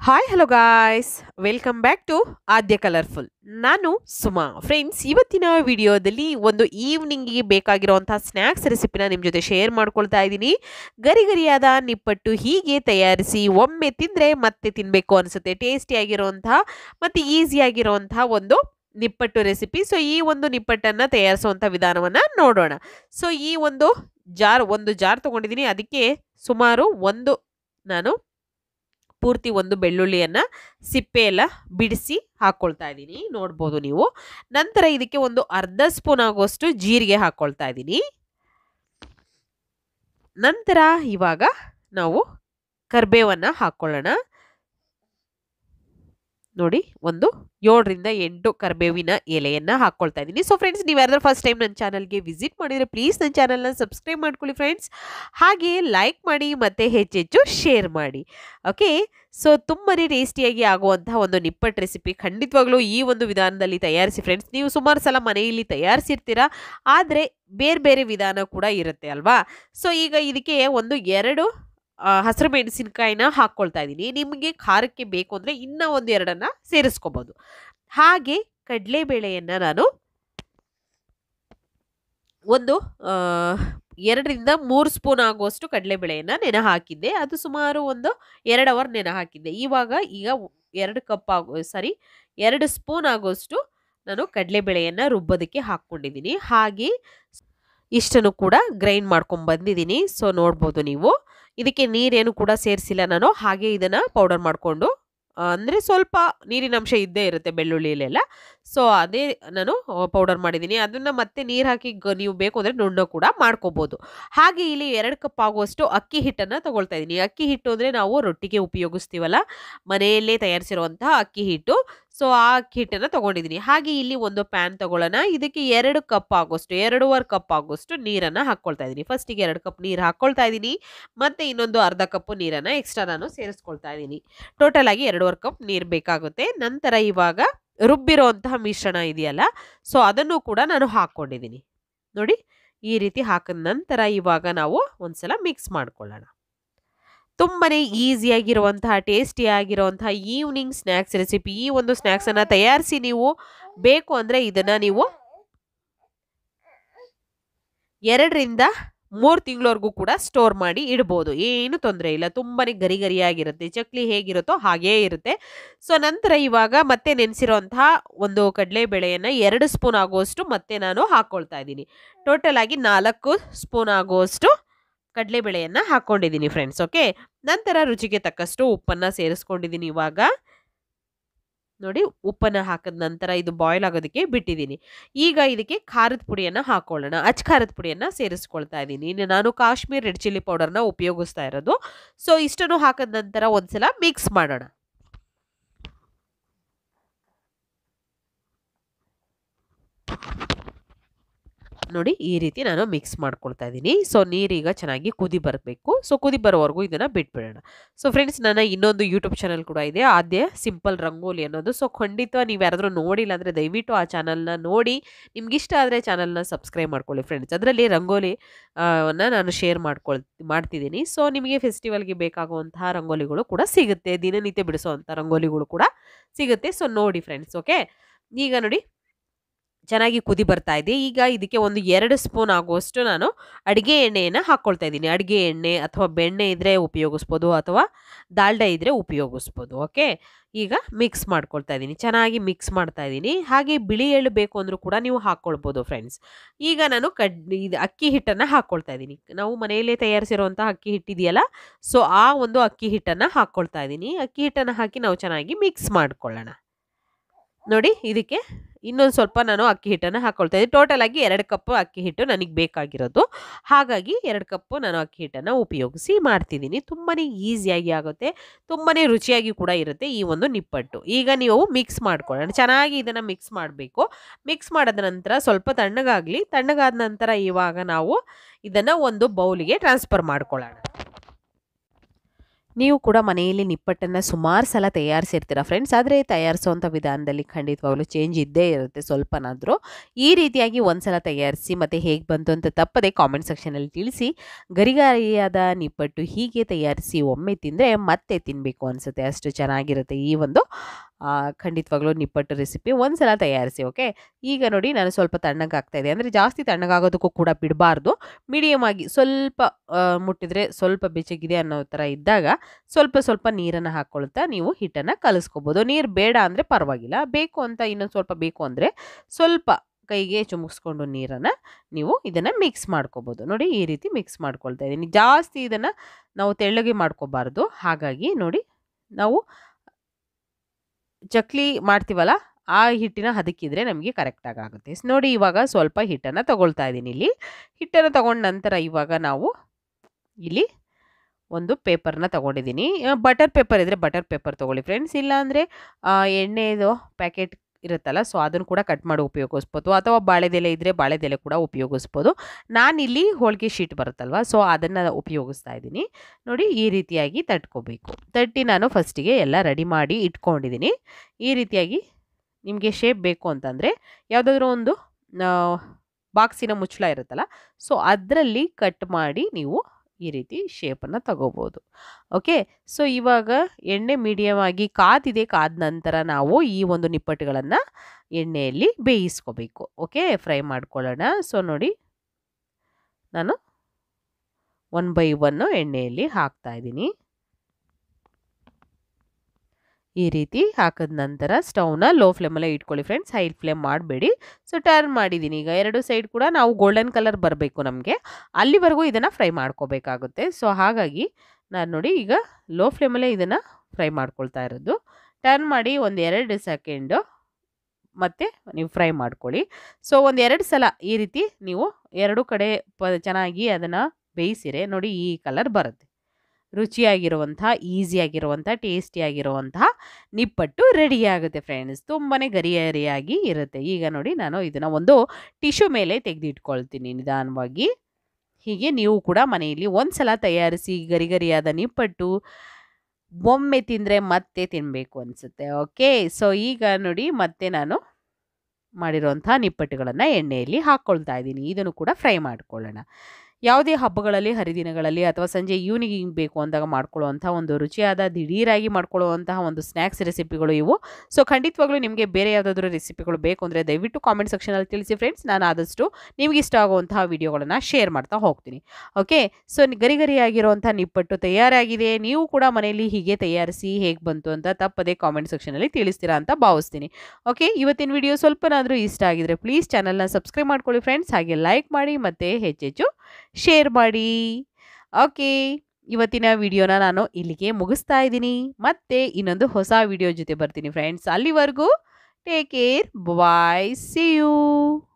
hi hello guys welcome back to Aadya colourful ನಾನು Suma friends ಇವತ್ತಿನ ವಿಡಿಯೋದಲ್ಲಿ ಒಂದು ಈವ್ನಿಂಗಿಗೆ ಬೇಕಾಗಿರುವಂಥ ಸ್ನ್ಯಾಕ್ಸ್ ರೆಸಿಪಿನ ನಿಮ್ಮ ಜೊತೆ ಶೇರ್ ಮಾಡ್ಕೊಳ್ತಾ ಇದ್ದೀನಿ ಗರಿ ಗರಿಯಾದ ನಿಪ್ಪಟ್ಟು ಹೀಗೆ ತಯಾರಿಸಿ ಒಮ್ಮೆ ತಿಂದರೆ ಮತ್ತೆ ತಿನ್ನಬೇಕು ಅನಿಸುತ್ತೆ ಟೇಸ್ಟಿಯಾಗಿರುವಂತಹ ಮತ್ತು ಈಸಿಯಾಗಿರುವಂತಹ ಒಂದು ನಿಪ್ಪಟ್ಟು ರೆಸಿಪಿ ಸೊ ಈ ಒಂದು ನಿಪ್ಪಟ್ಟನ್ನು ತಯಾರಿಸುವಂಥ ವಿಧಾನವನ್ನು ನೋಡೋಣ ಸೊ ಈ ಒಂದು ಜಾರ್ ಒಂದು ಜಾರ್ ತೊಗೊಂಡಿದ್ದೀನಿ ಅದಕ್ಕೆ ಸುಮಾರು ಒಂದು ನಾನು ಪೂರ್ತಿ ಒಂದು ಬೆಳ್ಳುಳ್ಳಿಯನ್ನು ಸಿಪ್ಪೆ ಎಲ್ಲ ಬಿಡಿಸಿ ಹಾಕ್ಕೊಳ್ತಾ ಇದ್ದೀನಿ ನೋಡ್ಬೋದು ನೀವು ನಂತರ ಇದಕ್ಕೆ ಒಂದು ಅರ್ಧ ಸ್ಪೂನ್ ಆಗುವಷ್ಟು ಜೀರಿಗೆ ಹಾಕ್ಕೊಳ್ತಾ ಇದ್ದೀನಿ ನಂತರ ಇವಾಗ ನಾವು ಕರ್ಬೇವನ್ನು ಹಾಕ್ಕೊಳ್ಳೋಣ ನೋಡಿ ಒಂದು ಏಳರಿಂದ ಎಂಟು ಕರ್ಬೇವಿನ ಎಲೆಯನ್ನು ಹಾಕ್ಕೊಳ್ತಾ ಇದ್ದೀನಿ ಸೊ ಫ್ರೆಂಡ್ಸ್ ನೀವು ಯಾರಾದ್ರೂ ಫಸ್ಟ್ ಟೈಮ್ ನನ್ನ ಚಾನಲ್ಗೆ ವಿಸಿಟ್ ಮಾಡಿದರೆ ಪ್ಲೀಸ್ ನನ್ನ ಚಾನಲ್ನ ಸಬ್ಸ್ಕ್ರೈಬ್ ಮಾಡ್ಕೊಳ್ಳಿ ಫ್ರೆಂಡ್ಸ್ ಹಾಗೆ ಲೈಕ್ ಮಾಡಿ ಮತ್ತು ಹೆಚ್ಚೆಚ್ಚು ಶೇರ್ ಮಾಡಿ ಓಕೆ ಸೊ ತುಂಬಾ ಟೇಸ್ಟಿಯಾಗಿ ಆಗುವಂತಹ ಒಂದು ನಿಪ್ಪಟ್ಟು ರೆಸಿಪಿ ಖಂಡಿತವಾಗ್ಲೂ ಈ ಒಂದು ವಿಧಾನದಲ್ಲಿ ತಯಾರಿಸಿ ಫ್ರೆಂಡ್ಸ್ ನೀವು ಸುಮಾರು ಸಲ ಮನೆಯಲ್ಲಿ ತಯಾರಿಸಿರ್ತೀರಾ ಆದರೆ ಬೇರೆ ಬೇರೆ ವಿಧಾನ ಕೂಡ ಇರುತ್ತೆ ಅಲ್ವಾ ಸೊ ಈಗ ಇದಕ್ಕೆ ಒಂದು ಎರಡು ಹಸಿರು ಮೆಣಸಿನ್ಕಾಯಿನ ಹಾಕ್ಕೊಳ್ತಾ ಇದ್ದೀನಿ ನಿಮಗೆ ಖಾರಕ್ಕೆ ಬೇಕು ಅಂದರೆ ಇನ್ನೂ ಒಂದು ಎರಡನ್ನು ಸೇರಿಸ್ಕೋಬೋದು ಹಾಗೆ ಕಡಲೆಬೇಳೆಯನ್ನು ನಾನು ಒಂದು ಎರಡರಿಂದ ಮೂರು ಸ್ಪೂನ್ ಆಗುವಷ್ಟು ಕಡಲೆಬೇಳೆಯನ್ನು ನೆನೆ ಹಾಕಿದ್ದೆ ಅದು ಸುಮಾರು ಒಂದು ಎರಡು ಅವರ್ ನೆನೆ ಹಾಕಿದ್ದೆ ಇವಾಗ ಈಗ ಎರಡು ಕಪ್ ಆಗೋ ಸಾರಿ ಎರಡು ಸ್ಪೂನ್ ಆಗುವಷ್ಟು ನಾನು ಕಡಲೆಬೇಳೆಯನ್ನು ರುಬ್ಬೋದಕ್ಕೆ ಹಾಕ್ಕೊಂಡಿದ್ದೀನಿ ಹಾಗೆ ಇಷ್ಟನ್ನು ಕೂಡ ಗ್ರೈಂಡ್ ಮಾಡ್ಕೊಂಡು ಬಂದಿದ್ದೀನಿ ಸೊ ನೋಡ್ಬೋದು ನೀವು ಇದಕ್ಕೆ ನೀರೇನು ಕೂಡ ಸೇರಿಸಿಲ್ಲ ನಾನು ಹಾಗೆ ಇದನ್ನು ಪೌಡರ್ ಮಾಡಿಕೊಂಡು ಅಂದರೆ ಸ್ವಲ್ಪ ನೀರಿನ ಅಂಶ ಇದ್ದೇ ಇರುತ್ತೆ ಬೆಳ್ಳುಳ್ಳಿಲೆಲ್ಲ ಸೊ ಅದೇ ನಾನು ಪೌಡರ್ ಮಾಡಿದ್ದೀನಿ ಅದನ್ನು ಮತ್ತೆ ನೀರು ಹಾಕಿ ಗ ನೀವು ಬೇಕು ಅಂದರೆ ನುಣ್ಣು ಕೂಡ ಮಾಡ್ಕೋಬೋದು ಹಾಗೆ ಇಲ್ಲಿ ಎರಡು ಕಪ್ ಆಗುವಷ್ಟು ಅಕ್ಕಿ ಹಿಟ್ಟನ್ನು ತೊಗೊಳ್ತಾ ಇದ್ದೀನಿ ಅಕ್ಕಿ ಹಿಟ್ಟು ಅಂದರೆ ನಾವು ರೊಟ್ಟಿಗೆ ಉಪಯೋಗಿಸ್ತೀವಲ್ಲ ಮನೆಯಲ್ಲೇ ತಯಾರಿಸಿರುವಂತಹ ಅಕ್ಕಿ ಹಿಟ್ಟು ಸೊ ಆ ಅಕ್ಕಿ ಹಿಟ್ಟನ್ನು ತೊಗೊಂಡಿದ್ದೀನಿ ಹಾಗೆ ಇಲ್ಲಿ ಒಂದು ಪ್ಯಾನ್ ತೊಗೊಳ್ಳೋಣ ಇದಕ್ಕೆ ಎರಡು ಕಪ್ ಆಗೋಷ್ಟು ಎರಡೂವರೆ ಕಪ್ ಆಗೋಷ್ಟು ನೀರನ್ನು ಹಾಕ್ಕೊಳ್ತಾ ಇದ್ದೀನಿ ಫಸ್ಟಿಗೆ ಎರಡು ಕಪ್ ನೀರು ಹಾಕ್ಕೊಳ್ತಾ ಇದ್ದೀನಿ ಮತ್ತು ಇನ್ನೊಂದು ಅರ್ಧ ಕಪ್ಪು ನೀರನ್ನು ಎಕ್ಸ್ಟ್ರಾ ನಾನು ಸೇರಿಸ್ಕೊಳ್ತಾ ಇದ್ದೀನಿ ಟೋಟಲ್ ಆಗಿ ಎರಡೂವರೆ ಕಪ್ ನೀರು ಬೇಕಾಗುತ್ತೆ ನಂತರ ಇವಾಗ ರುಬ್ಬಿರೋಂತಹ ಮಿಶ್ರಣ ಇದೆಯಲ್ಲ ಸೊ ಅದನ್ನು ಕೂಡ ನಾನು ಹಾಕ್ಕೊಂಡಿದ್ದೀನಿ ನೋಡಿ ಈ ರೀತಿ ಹಾಕಿದ ನಂತರ ಇವಾಗ ನಾವು ಒಂದ್ಸಲ ಮಿಕ್ಸ್ ಮಾಡ್ಕೊಳ್ಳೋಣ ತುಂಬಾ ಈಸಿಯಾಗಿರುವಂತಹ ಟೇಸ್ಟಿಯಾಗಿರುವಂತಹ ಈವ್ನಿಂಗ್ ಸ್ನ್ಯಾಕ್ಸ್ ರೆಸಿಪಿ ಈ ಒಂದು ಸ್ನ್ಯಾಕ್ಸನ್ನು ತಯಾರಿಸಿ ನೀವು ಬೇಕು ಅಂದರೆ ಇದನ್ನು ನೀವು ಎರಡರಿಂದ ಮೂರು ತಿಂಗಳವರೆಗೂ ಕೂಡ ಸ್ಟೋರ್ ಮಾಡಿ ಇಡ್ಬೋದು ಏನು ತೊಂದರೆ ಇಲ್ಲ ತುಂಬಾ ಗರಿ ಗರಿಯಾಗಿರುತ್ತೆ ಚಕ್ಲಿ ಹೇಗಿರುತ್ತೋ ಹಾಗೇ ಇರುತ್ತೆ ಸೊ ನಂತರ ಇವಾಗ ಮತ್ತೆ ನೆನೆಸಿರೋಂತಹ ಒಂದು ಕಡಲೆಬೇಳೆಯನ್ನು ಎರಡು ಸ್ಪೂನ್ ಆಗುವಷ್ಟು ಮತ್ತೆ ನಾನು ಹಾಕ್ಕೊಳ್ತಾ ಇದ್ದೀನಿ ಟೋಟಲ್ ಆಗಿ ನಾಲ್ಕು ಸ್ಪೂನ್ ಆಗುವಷ್ಟು ಕಡಲೆಬೇಳೆಯನ್ನು ಹಾಕ್ಕೊಂಡಿದ್ದೀನಿ ಫ್ರೆಂಡ್ಸ್ ಓಕೆ ನಂತರ ರುಚಿಗೆ ತಕ್ಕಷ್ಟು ಉಪ್ಪನ್ನು ಸೇರಿಸ್ಕೊಂಡಿದ್ದೀನಿ ಇವಾಗ ನೋಡಿ ಉಪ್ಪನ್ನು ಹಾಕಿದ ನಂತರ ಇದು ಬಾಯ್ಲ್ ಆಗೋದಕ್ಕೆ ಬಿಟ್ಟಿದ್ದೀನಿ ಈಗ ಇದಕ್ಕೆ ಖಾರದ ಪುಡಿಯನ್ನು ಹಾಕ್ಕೊಳ್ಳೋಣ ಅಚ್ ಖಾರದ ಪುಡಿಯನ್ನು ಸೇರಿಸ್ಕೊಳ್ತಾ ಇದ್ದೀನಿ ಇನ್ನು ನಾನು ಕಾಶ್ಮೀರ್ ರೆಡ್ ಚಿಲ್ಲಿ ಪೌಡರ್ನ ಉಪಯೋಗಿಸ್ತಾ ಇರೋದು ಸೊ ಇಷ್ಟನ್ನು ಹಾಕಿದ ನಂತರ ಒಂದ್ಸಲ ಮಿಕ್ಸ್ ಮಾಡೋಣ ನೋಡಿ ಈ ರೀತಿ ನಾನು ಮಿಕ್ಸ್ ಮಾಡ್ಕೊಳ್ತಾ ಇದ್ದೀನಿ ಸೊ ನೀರೀಗ ಚೆನ್ನಾಗಿ ಕುದಿ ಬರಬೇಕು ಸೊ ಕುದಿ ಬರೋವರೆಗೂ ಇದನ್ನು ಬಿಟ್ಬಿಡೋಣ ಸೊ ಫ್ರೆಂಡ್ಸ್ ನನ್ನ ಇನ್ನೊಂದು ಯೂಟ್ಯೂಬ್ ಚಾನಲ್ ಕೂಡ ಇದೆ ಆದ್ಯ ಸಿಂಪಲ್ ರಂಗೋಲಿ ಅನ್ನೋದು ಸೊ ಖಂಡಿತ ನೀವು ಯಾರಾದರೂ ನೋಡಿಲ್ಲ ಅಂದರೆ ದಯವಿಟ್ಟು ಆ ಚಾನಲ್ನ ನೋಡಿ ನಿಮ್ಗೆ ಇಷ್ಟ ಆದರೆ ಚಾನಲ್ನ ಸಬ್ಸ್ಕ್ರೈಬ್ ಮಾಡ್ಕೊಳ್ಳಿ ಫ್ರೆಂಡ್ಸ್ ಅದರಲ್ಲಿ ರಂಗೋಲಿ ಅನ್ನ ನಾನು ಶೇರ್ ಮಾಡ್ಕೊಳ್ ಮಾಡ್ತಿದ್ದೀನಿ ಸೊ ನಿಮಗೆ ಫೆಸ್ಟಿವಲ್ಗೆ ಬೇಕಾಗುವಂತಹ ರಂಗೋಲಿಗಳು ಕೂಡ ಸಿಗುತ್ತೆ ದಿನನಿತ್ಯ ಬಿಡಿಸುವಂಥ ರಂಗೋಲಿಗಳು ಕೂಡ ಸಿಗುತ್ತೆ ಸೊ ನೋಡಿ ಫ್ರೆಂಡ್ಸ್ ಓಕೆ ಈಗ ನೋಡಿ ಚೆನ್ನಾಗಿ ಕುದಿ ಬರ್ತಾ ಇದೆ ಈಗ ಇದಕ್ಕೆ ಒಂದು ಎರಡು ಸ್ಪೂನ್ ಆಗುವಷ್ಟು ನಾನು ಅಡುಗೆ ಎಣ್ಣೆಯನ್ನು ಹಾಕ್ಕೊಳ್ತಾ ಇದ್ದೀನಿ ಅಡುಗೆ ಎಣ್ಣೆ ಅಥವಾ ಬೆಣ್ಣೆ ಇದ್ದರೆ ಉಪಯೋಗಿಸ್ಬೋದು ಅಥವಾ ದಾಲ್ಡ ಇದ್ದರೆ ಉಪಯೋಗಿಸ್ಬೋದು ಓಕೆ ಈಗ ಮಿಕ್ಸ್ ಮಾಡ್ಕೊಳ್ತಾ ಇದ್ದೀನಿ ಚೆನ್ನಾಗಿ ಮಿಕ್ಸ್ ಮಾಡ್ತಾ ಇದ್ದೀನಿ ಹಾಗೆ ಬಿಳಿ ಎಳ್ಳು ಬೇಕು ಅಂದರೂ ಕೂಡ ನೀವು ಹಾಕ್ಕೊಳ್ಬೋದು ಫ್ರೆಂಡ್ಸ್ ಈಗ ನಾನು ಕಡ್ ಇದು ಅಕ್ಕಿ ಹಿಟ್ಟನ್ನು ಹಾಕ್ಕೊಳ್ತಾ ಇದ್ದೀನಿ ನಾವು ಮನೆಯಲ್ಲೇ ತಯಾರಿಸಿರುವಂಥ ಅಕ್ಕಿ ಹಿಟ್ಟಿದೆಯಲ್ಲ ಸೊ ಆ ಒಂದು ಅಕ್ಕಿ ಹಿಟ್ಟನ್ನು ಹಾಕ್ಕೊಳ್ತಾ ಇದ್ದೀನಿ ಅಕ್ಕಿ ಹಿಟ್ಟನ್ನು ಹಾಕಿ ನಾವು ಚೆನ್ನಾಗಿ ಮಿಕ್ಸ್ ಮಾಡ್ಕೊಳ್ಳೋಣ ನೋಡಿ ಇದಕ್ಕೆ ಇನ್ನೊಂದು ಸ್ವಲ್ಪ ನಾನು ಅಕ್ಕಿ ಹಿಟ್ಟನ್ನು ಹಾಕ್ಕೊಳ್ತಾ ಇದ್ದೀನಿ ಟೋಟಲ್ ಆಗಿ ಎರಡು ಕಪ್ ಅಕ್ಕಿ ಹಿಟ್ಟು ನನಗೆ ಬೇಕಾಗಿರೋದು ಹಾಗಾಗಿ ಎರಡು ಕಪ್ಪು ನಾನು ಅಕ್ಕಿ ಹಿಟ್ಟನ್ನು ಉಪಯೋಗಿಸಿ ಮಾಡ್ತಿದ್ದೀನಿ ತುಂಬಾ ಈಸಿಯಾಗಿ ಆಗುತ್ತೆ ತುಂಬಾ ರುಚಿಯಾಗಿ ಕೂಡ ಇರುತ್ತೆ ಈ ಒಂದು ನಿಪ್ಪಟ್ಟು ಈಗ ನೀವು ಮಿಕ್ಸ್ ಮಾಡ್ಕೊಳ್ಳೋಣ ಚೆನ್ನಾಗಿ ಇದನ್ನು ಮಿಕ್ಸ್ ಮಾಡಬೇಕು ಮಿಕ್ಸ್ ಮಾಡಿದ ನಂತರ ಸ್ವಲ್ಪ ತಣ್ಣಗಾಗಲಿ ತಣ್ಣಗಾದ ನಂತರ ಇವಾಗ ನಾವು ಇದನ್ನು ಒಂದು ಬೌಲಿಗೆ ಟ್ರಾನ್ಸ್ಫರ್ ಮಾಡ್ಕೊಳ್ಳೋಣ ನೀವು ಕೂಡ ಮನೆಯಲ್ಲಿ ನಿಪ್ಪಟ್ಟನ್ನು ಸುಮಾರು ಸಲ ತಯಾರಿಸಿರ್ತೀರ ಫ್ರೆಂಡ್ಸ್ ಆದರೆ ತಯಾರಿಸುವಂಥ ವಿಧಾನದಲ್ಲಿ ಖಂಡಿತವಾಗ್ಲೂ ಚೇಂಜ್ ಇದ್ದೇ ಇರುತ್ತೆ ಸ್ವಲ್ಪನಾದರೂ ಈ ರೀತಿಯಾಗಿ ಒಂದು ಸಲ ತಯಾರಿಸಿ ಮತ್ತು ಹೇಗೆ ಬಂತು ಅಂತ ತಪ್ಪದೆ ಕಾಮೆಂಟ್ ಸೆಕ್ಷನಲ್ಲಿ ತಿಳಿಸಿ ಗರಿಗರಿಯಾದ ನಿಪ್ಪಟ್ಟು ಹೀಗೆ ತಯಾರಿಸಿ ಒಮ್ಮೆ ತಿಂದರೆ ಮತ್ತೆ ತಿನ್ನಬೇಕು ಅನಿಸುತ್ತೆ ಅಷ್ಟು ಚೆನ್ನಾಗಿರುತ್ತೆ ಈ ಒಂದು ಆ, ಖಂಡಿತವಾಗ್ಲೂ ನಿಪ್ಪಟ್ಟು ರೆಸಿಪಿ ಒಂದು ಸಲ ತಯಾರಿಸಿ ಓಕೆ ಈಗ ನೋಡಿ ನಾನು ಸ್ವಲ್ಪ ತಣ್ಣಗಾಗ್ತಾ ಇದೆ ಅಂದರೆ ಜಾಸ್ತಿ ತಣ್ಣಗಾಗೋದಕ್ಕೂ ಕೂಡ ಬಿಡಬಾರ್ದು ಮೀಡಿಯಮ್ ಆಗಿ ಸ್ವಲ್ಪ ಆ, ಮುಟ್ಟಿದ್ರೆ ಸ್ವಲ್ಪ ಬೆಚ್ಚಗಿದೆ ಅನ್ನೋ ಥರ ಇದ್ದಾಗ ಸ್ವಲ್ಪ ಸ್ವಲ್ಪ ನೀರನ್ನು ಹಾಕ್ಕೊಳ್ತಾ ನೀವು ಹಿಟ್ಟನ್ನು ಕಲಿಸ್ಕೋಬೋದು ನೀರು ಬೇಡ ಅಂದರೆ ಪರವಾಗಿಲ್ಲ ಬೇಕು ಅಂತ ಇನ್ನೊಂದು ಸ್ವಲ್ಪ ಬೇಕು ಅಂದರೆ ಸ್ವಲ್ಪ ಕೈಗೆ ಚುಮುಕ್ಸ್ಕೊಂಡು ನೀರನ್ನು ನೀವು ಇದನ್ನು ಮಿಕ್ಸ್ ಮಾಡ್ಕೋಬೋದು ನೋಡಿ ಈ ರೀತಿ ಮಿಕ್ಸ್ ಮಾಡ್ಕೊಳ್ತಾ ಇದ್ದೀನಿ ಜಾಸ್ತಿ ಇದನ್ನು ನಾವು ತೆಳ್ಳಗೆ ಮಾಡ್ಕೋಬಾರ್ದು ಹಾಗಾಗಿ ನೋಡಿ ನಾವು ಚಕ್ಲಿ ಮಾಡ್ತೀವಲ್ಲ ಆ ಹಿಟ್ಟಿನ ಹದಕ್ಕಿದ್ರೆ ನಮಗೆ ಕರೆಕ್ಟಾಗಿ ಆಗುತ್ತೆ ಸ್ ನೋಡಿ ಇವಾಗ ಸ್ವಲ್ಪ ಹಿಟ್ಟನ್ನು ತಗೊಳ್ತಾ ಇದ್ದೀನಿ ಇಲ್ಲಿ ಹಿಟ್ಟನ್ನು ತಗೊಂಡ ನಂತರ ಇವಾಗ ನಾವು ಇಲ್ಲಿ ಒಂದು ಪೇಪರ್ನ ತಗೊಂಡಿದ್ದೀನಿ ಬಟರ್ ಪೇಪರ್ ಇದ್ದರೆ ಬಟರ್ ಪೇಪರ್ ತೊಗೊಳ್ಳಿ ಫ್ರೆಂಡ್ಸ್ ಇಲ್ಲಾಂದರೆ ಎಣ್ಣೆದು ಪ್ಯಾಕೆಟ್ ಇರುತ್ತಲ್ಲ ಸೊ ಅದನ್ನು ಕೂಡ ಕಟ್ ಮಾಡಿ ಉಪಯೋಗಿಸ್ಬೋದು ಅಥವಾ ಬಾಳೆದೆಲೆ ಇದ್ದರೆ ಬಾಳೆದೆಲೆ ಕೂಡ ಉಪಯೋಗಿಸ್ಬೋದು ನಾನಿಲ್ಲಿ ಹೋಳಿಗೆ ಶೀಟ್ ಬರುತ್ತಲ್ವ ಸೊ ಅದನ್ನು ಉಪಯೋಗಿಸ್ತಾ ಇದ್ದೀನಿ ನೋಡಿ ಈ ರೀತಿಯಾಗಿ ತಟ್ಕೋಬೇಕು ತಟ್ಟಿ ನಾನು ಫಸ್ಟಿಗೆ ಎಲ್ಲ ರೆಡಿ ಮಾಡಿ ಇಟ್ಕೊಂಡಿದ್ದೀನಿ ಈ ರೀತಿಯಾಗಿ ನಿಮಗೆ ಶೇಪ್ ಬೇಕು ಅಂತಂದರೆ ಯಾವುದಾದ್ರೂ ಒಂದು ಬಾಕ್ಸಿನ ಮುಚ್ಚಳ ಇರುತ್ತಲ್ಲ ಸೊ ಅದರಲ್ಲಿ ಕಟ್ ಮಾಡಿ ನೀವು ಈ ರೀತಿ ಶೇಪನ್ನು ತಗೋಬೋದು ಓಕೆ ಸೊ ಇವಾಗ ಎಣ್ಣೆ ಮೀಡಿಯಮ್ ಆಗಿ ಕಾದಿದೆ ಕಾದ ನಂತರ ನಾವು ಈ ಒಂದು ನಿಪ್ಪಟ್ಟುಗಳನ್ನು ಎಣ್ಣೆಯಲ್ಲಿ ಬೇಯಿಸ್ಕೋಬೇಕು ಓಕೆ ಫ್ರೈ ಮಾಡ್ಕೊಳ್ಳೋಣ ಸೊ ನೋಡಿ ನಾನು ಒನ್ ಬೈ ಒನ್ನು ಎಣ್ಣೆಯಲ್ಲಿ ಹಾಕ್ತಾ ಇದ್ದೀನಿ ಈ ರೀತಿ ಹಾಕಿದ ನಂತರ ಸ್ಟವ್ನ ಲೋ ಫ್ಲೇಮಲ್ಲೇ ಇಟ್ಕೊಳ್ಳಿ ಫ್ರೆಂಡ್ಸ್ ಹೈ ಫ್ಲೇಮ್ ಮಾಡಬೇಡಿ ಸೊ ಟರ್ನ್ ಮಾಡಿದ್ದೀನಿ ಈಗ ಎರಡು ಸೈಡ್ ಕೂಡ ನಾವು ಗೋಲ್ಡನ್ ಕಲರ್ ಬರಬೇಕು ನಮಗೆ ಅಲ್ಲಿವರೆಗೂ ಇದನ್ನು ಫ್ರೈ ಮಾಡ್ಕೋಬೇಕಾಗುತ್ತೆ ಸೊ ಹಾಗಾಗಿ ನಾನು ನೋಡಿ ಈಗ ಲೋ ಫ್ಲೇಮಲ್ಲೇ ಇದನ್ನು ಫ್ರೈ ಮಾಡ್ಕೊಳ್ತಾ ಇರೋದು ಟರ್ನ್ ಮಾಡಿ ಒಂದು ಎರಡು ಸೆಕೆಂಡು ಮತ್ತು ನೀವು ಫ್ರೈ ಮಾಡ್ಕೊಳ್ಳಿ ಸೊ ಒಂದು ಎರಡು ಸಲ ಈ ರೀತಿ ನೀವು ಎರಡು ಕಡೆ ಪ ಚೆನ್ನಾಗಿ ಅದನ್ನು ಬೇಯಿಸಿರೆ ನೋಡಿ ಈ ಕಲರ್ ಬರುತ್ತೆ ರುಚಿಯಾಗಿರುವಂಥ ಈಸಿಯಾಗಿರುವಂಥ ಟೇಸ್ಟಿಯಾಗಿರುವಂತಹ ನಿಪ್ಪಟ್ಟು ರೆಡಿಯಾಗುತ್ತೆ ಫ್ರೆಂಡ್ಸ್ ತುಂಬಾ ಗರಿಗರಿಯಾಗಿ ಇರುತ್ತೆ ಈಗ ನೋಡಿ ನಾನು ಇದನ್ನು ಒಂದು ಟಿಶ್ಯೂ ಮೇಲೆ ತೆಗೆದಿಟ್ಕೊಳ್ತೀನಿ ನಿಧಾನವಾಗಿ ಹೀಗೆ ನೀವು ಕೂಡ ಮನೆಯಲ್ಲಿ ಒಂದು ಸಲ ತಯಾರಿಸಿ ಗರಿಗರಿಯಾದ ನಿಪ್ಪಟ್ಟು ಒಮ್ಮೆ ತಿಂದರೆ ಮತ್ತೆ ತಿನ್ನಬೇಕು ಅನಿಸುತ್ತೆ ಓಕೆ ಸೊ ಈಗ ನೋಡಿ ಮತ್ತೆ ನಾನು ಮಾಡಿರುವಂಥ ನಿಪ್ಪಟ್ಟುಗಳನ್ನು ಎಣ್ಣೆಯಲ್ಲಿ ಹಾಕ್ಕೊಳ್ತಾ ಇದ್ದೀನಿ ಇದನ್ನು ಕೂಡ ಫ್ರೈ ಮಾಡ್ಕೊಳ್ಳೋಣ ಯಾವುದೇ ಹಬ್ಬಗಳಲ್ಲಿ ಹರಿದಿನಗಳಲ್ಲಿ ಅಥವಾ ಸಂಜೆ ಈವ್ನಿಂಗ್ ಬೇಕು ಅಂದಾಗ ಮಾಡ್ಕೊಳ್ಳುವಂಥ ಒಂದು ರುಚಿಯಾದ ದಿಢೀರಾಗಿ ಮಾಡ್ಕೊಳ್ಳುವಂತಹ ಒಂದು ಸ್ನ್ಯಾಕ್ಸ್ ರೆಸಿಪಿಗಳು ಇವು ಸೊ ಖಂಡಿತವಾಗ್ಲೂ ನಿಮಗೆ ಬೇರೆ ಯಾವುದಾದ್ರೂ ರೆಸಿಪಿಗಳು ಬೇಕು ಅಂದರೆ ದಯವಿಟ್ಟು ಕಾಮೆಂಟ್ ಸೆಕ್ಷನಲ್ಲಿ ತಿಳಿಸಿ ಫ್ರೆಂಡ್ಸ್ ನಾನು ಆದಷ್ಟು ನಿಮಗೆ ಇಷ್ಟ ಆಗುವಂತಹ ವಿಡಿಯೋಗಳನ್ನು ಶೇರ್ ಮಾಡ್ತಾ ಹೋಗ್ತೀನಿ ಓಕೆ ಸೊ ಗರಿ ಗರಿಯಾಗಿರುವಂಥ ನಿಪ್ಪಟ್ಟು ತಯಾರಾಗಿದೆ ನೀವು ಕೂಡ ಮನೆಯಲ್ಲಿ ಹೀಗೆ ತಯಾರಿಸಿ ಹೇಗೆ ಬಂತು ಅಂತ ತಪ್ಪದೇ ಕಾಮೆಂಟ್ ಸೆಕ್ಷನಲ್ಲಿ ತಿಳಿಸ್ತೀರಾ ಅಂತ ಭಾವಿಸ್ತೀನಿ ಓಕೆ ಇವತ್ತಿನ ವಿಡಿಯೋ ಸ್ವಲ್ಪನಾದರೂ ಇಷ್ಟ ಆಗಿದ್ರೆ ಪ್ಲೀಸ್ ಚಾನಲ್ನ ಸಬ್ಸ್ಕ್ರೈಬ್ ಮಾಡ್ಕೊಳ್ಳಿ ಫ್ರೆಂಡ್ಸ್ ಹಾಗೆ ಲೈಕ್ ಮಾಡಿ ಮತ್ತು ಹೆಚ್ಚೆಚ್ಚು ಶೇರ್ ಮಾಡಿ ಓಕೆ ಇವತ್ತಿನ ವಿಡಿಯೋನ ನಾನು ಇಲ್ಲಿಗೆ ಮುಗಿಸ್ತಾ ಇದ್ದೀನಿ ಮತ್ತೆ ಇನ್ನೊಂದು ಹೊಸ ವಿಡಿಯೋ ಜೊತೆ ಬರ್ತೀನಿ ಫ್ರೆಂಡ್ಸ್ ಅಲ್ಲಿವರೆಗೂ take care bye see you